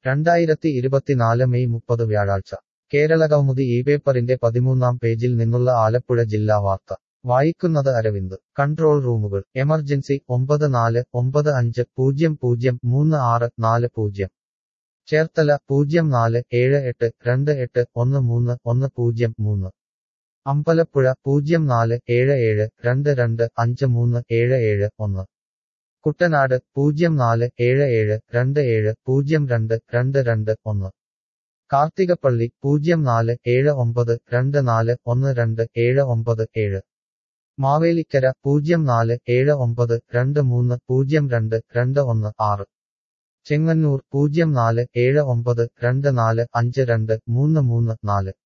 രണ്ടായിരത്തി ഇരുപത്തിനാല് മെയ് മുപ്പത് വ്യാഴാഴ്ച കേരളകൗമുദി ഈ പേപ്പറിന്റെ പതിമൂന്നാം പേജിൽ നിന്നുള്ള ആലപ്പുഴ ജില്ലാ വാർത്ത വായിക്കുന്നത് അരവിന്ദ് കൺട്രോൾ റൂമുകൾ എമർജൻസി ഒമ്പത് നാല് ഒമ്പത് അഞ്ച് പൂജ്യം പൂജ്യം മൂന്ന് ആറ് നാല് പൂജ്യം ചേർത്തല പൂജ്യം നാല് ഏഴ് എട്ട് രണ്ട് എട്ട് ഒന്ന് മൂന്ന് ഒന്ന് പൂജ്യം മൂന്ന് അമ്പലപ്പുഴ പൂജ്യം നാല് ഏഴ് ഏഴ് രണ്ട് രണ്ട് അഞ്ച് മൂന്ന് ഏഴ് ഏഴ് ഒന്ന് കുട്ടനാട് പൂജ്യം നാല് ഏഴ് ഏഴ് രണ്ട് ഏഴ് പൂജ്യം രണ്ട് രണ്ട് രണ്ട് ഒന്ന് കാർത്തികപ്പള്ളി പൂജ്യം നാല് ഏഴ് ഒമ്പത് രണ്ട് നാല് ഒന്ന് രണ്ട് ഏഴ് ഒമ്പത് ഏഴ് മാവേലിക്കര പൂജ്യം നാല് ഏഴ് ഒമ്പത് രണ്ട് മൂന്ന് പൂജ്യം രണ്ട് രണ്ട് ഒന്ന് ആറ് ചെങ്ങന്നൂർ പൂജ്യം നാല് ഏഴ് ഒമ്പത് രണ്ട് നാല് അഞ്ച് രണ്ട് മൂന്ന് മൂന്ന് നാല്